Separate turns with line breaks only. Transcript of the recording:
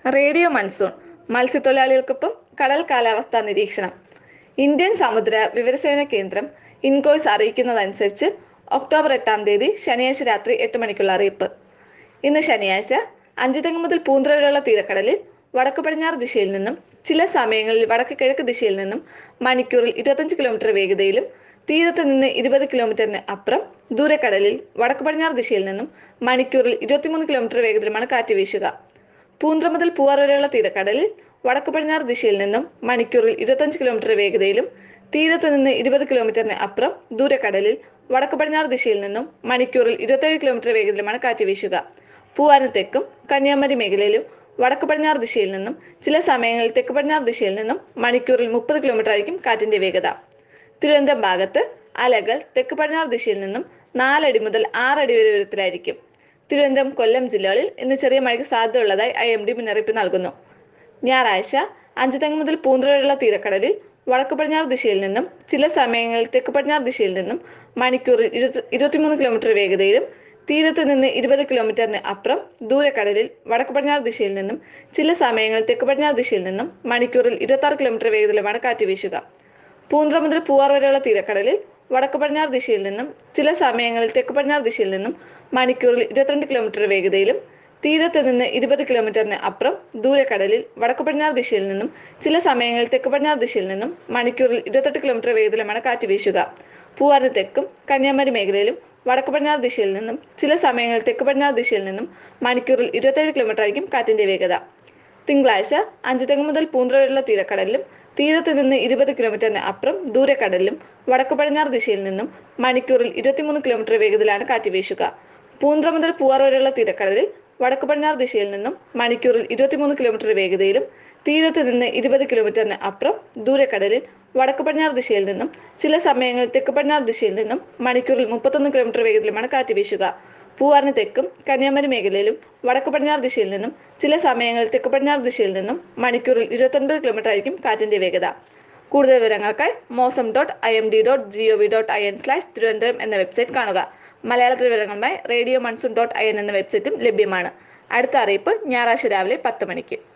radio monsoon മത്സ്യത്തൊഴിലാളികൾക്കൊപ്പം കടൽ കാലാവസ്ഥാ നിരീക്ഷണം ഇന്ത്യൻ സമുദ്ര വിവരസേവന കേന്ദ്രം ഇൻകോയ്സ് അറിയിക്കുന്നതനുസരിച്ച് ഒക്ടോബർ എട്ടാം തീയതി ശനിയാഴ്ച രാത്രി എട്ട് മണിക്കുള്ള അറിയിപ്പ് ഇന്ന് ശനിയാഴ്ച അഞ്ചുതെങ്ങ് മുതൽ പൂന്തറ വരെയുള്ള തീരക്കടലിൽ വടക്ക് പടിഞ്ഞാറ് ദിശയിൽ നിന്നും ചില സമയങ്ങളിൽ വടക്ക് കിഴക്ക് ദിശയിൽ നിന്നും മണിക്കൂറിൽ ഇരുപത്തഞ്ച് കിലോമീറ്റർ വേഗതയിലും തീരത്ത് നിന്ന് ഇരുപത് കിലോമീറ്ററിന് അപ്പുറം ദൂരക്കടലിൽ വടക്ക് പടിഞ്ഞാറ് ദിശയിൽ നിന്നും മണിക്കൂറിൽ ഇരുപത്തിമൂന്ന് കിലോമീറ്റർ വേഗത്തിലുമാണ് കാറ്റ് വീശുക പൂന്ത്ര മുതൽ പൂവാർ വരെയുള്ള തീരക്കടലിൽ വടക്ക് പടിഞ്ഞാറ് ദിശയിൽ നിന്നും മണിക്കൂറിൽ ഇരുപത്തഞ്ച് കിലോമീറ്റർ വേഗതയിലും തീരത്ത് നിന്ന് ഇരുപത് കിലോമീറ്ററിന് അപ്പുറം ദൂരക്കടലിൽ വടക്ക് പടിഞ്ഞാറ് ദിശയിൽ നിന്നും മണിക്കൂറിൽ ഇരുപത്തേഴ് കിലോമീറ്റർ വേഗത്തിലുമാണ് കാറ്റ് വീശുക പൂവാന് തെക്കും കന്യാകുമാരി മേഖലയിലും വടക്ക് പടിഞ്ഞാറ് ദിശയിൽ നിന്നും ചില സമയങ്ങളിൽ തെക്ക് പടിഞ്ഞാറ് ദിശയിൽ നിന്നും മണിക്കൂറിൽ മുപ്പത് കിലോമീറ്റർ ആയിരിക്കും കാറ്റിന്റെ വേഗത തിരുവനന്തപുരം ഭാഗത്ത് അലകൾ തെക്ക് പടിഞ്ഞാറ് ദിശയിൽ നിന്നും നാലടി മുതൽ ആറടി വരെ ഉയരത്തിലായിരിക്കും തിരുവനന്തപുരം കൊല്ലം ജില്ലകളിൽ ഇന്ന് ചെറിയ മഴയ്ക്ക് സാധ്യതയുള്ളതായി ഐ എം ഡി മുന്നറിയിപ്പ് നൽകുന്നു ഞായറാഴ്ച അഞ്ചുതെങ്ങ് മുതൽ പൂന്തറ വരെയുള്ള തീരക്കടലിൽ വടക്ക് പടിഞ്ഞാറ് ദിശയിൽ നിന്നും ചില സമയങ്ങളിൽ തെക്ക് പടിഞ്ഞാറ് ദിശയിൽ നിന്നും മണിക്കൂറിൽ ഇരുപത്തി ഇരുപത്തിമൂന്ന് കിലോമീറ്റർ വേഗതയിലും തീരത്ത് നിന്ന് ഇരുപത് കിലോമീറ്ററിന് അപ്പുറം ദൂരക്കടലിൽ വടക്ക് പടിഞ്ഞാറ് ദിശയിൽ നിന്നും ചില സമയങ്ങളിൽ തെക്ക് പടിഞ്ഞാറ് ദിശയിൽ നിന്നും മണിക്കൂറിൽ ഇരുപത്തി ആറ് കിലോമീറ്റർ വേഗതയിലുമാണ് കാറ്റ് വീശുക പൂന്തറ മുതൽ പൂവാർ വരെയുള്ള തീരക്കടലിൽ വടക്ക് പടിഞ്ഞാറ് ദിശയിൽ നിന്നും ചില സമയങ്ങളിൽ തെക്ക് പടിഞ്ഞാറ് ദിശയിൽ നിന്നും മണിക്കൂറിൽ ഇരുപത്തിരണ്ട് കിലോമീറ്റർ വേഗതയിലും തീരത്ത് നിന്ന് ഇരുപത് കിലോമീറ്ററിന് അപ്പുറം ദൂരക്കടലിൽ വടക്ക് പടിഞ്ഞാറ് ദിശയിൽ നിന്നും ചില സമയങ്ങളിൽ തെക്ക് പടിഞ്ഞാറ് ദിശയിൽ നിന്നും മണിക്കൂറിൽ ഇരുപത്തെട്ട് കിലോമീറ്റർ വേഗത്തിലുമാണ് കാറ്റ് വീശുക പൂവാറിന് തെക്കും കന്യാകുമാരി മേഖലയിലും വടക്ക് പടിഞ്ഞാറ് ദിശയിൽ നിന്നും ചില സമയങ്ങളിൽ തെക്ക് പടിഞ്ഞാറ് ദിശയിൽ നിന്നും മണിക്കൂറിൽ ഇരുപത്തേഴ് കിലോമീറ്റർ ആയിരിക്കും കാറ്റിന്റെ വേഗത തിങ്കളാഴ്ച അഞ്ചുതെങ്ങ് മുതൽ പൂന്തറ വരെയുള്ള തീരക്കടലിലും തീരത്ത് നിന്ന് ഇരുപത് കിലോമീറ്ററിന് അപ്പുറം ദൂരക്കടലിലും വടക്ക് പടിഞ്ഞാറ് ദിശയിൽ നിന്നും മണിക്കൂറിൽ ഇരുപത്തിമൂന്ന് കിലോമീറ്റർ വേഗത്തിലാണ് കാറ്റ് വീശുക പൂന്തറ മുതൽ പൂവാർ വരെയുള്ള തീരക്കടലിൽ വടക്ക് പടിഞ്ഞാറ് ദിശയിൽ നിന്നും മണിക്കൂറിൽ ഇരുപത്തിമൂന്ന് കിലോമീറ്റർ വേഗതയിലും തീരത്ത് നിന്ന് ഇരുപത് കിലോമീറ്ററിന് അപ്പുറം ദൂരക്കടലിൽ വടക്ക് പടിഞ്ഞാറ് ദിശയിൽ നിന്നും ചില സമയങ്ങളിൽ തെക്ക് പടിഞ്ഞാറ് ദിശയിൽ നിന്നും മണിക്കൂറിൽ മുപ്പത്തൊന്ന് കിലോമീറ്റർ വേഗത്തിലുമാണ് കാറ്റ് വീശുക പൂവാറിന് തെക്കും കന്യാകുമാരി മേഖലയിലും വടക്ക് പടിഞ്ഞാറ് ദിശയിൽ നിന്നും ചില സമയങ്ങളിൽ തെക്ക് പടിഞ്ഞാറ് ദിശയിൽ നിന്നും മണിക്കൂറിൽ ഇരുപത്തൊൻപത് കിലോമീറ്റർ ആയിരിക്കും കാറ്റിന്റെ വേഗത കൂടുതൽ വിവരങ്ങൾക്കായി Mausam dot I M D dot G O V dot I N slash Thiruvananthapuram എന്ന വെബ്സൈറ്റ് കാണുക മലയാളത്തിൽ വിവരങ്ങളുമായി radio monsoon dot I N എന്ന വെബ്സൈറ്റും ലഭ്യമാണ് അടുത്ത അറിയിപ്പ് ഞായറാഴ്ച രാവിലെ പത്ത് മണിക്ക്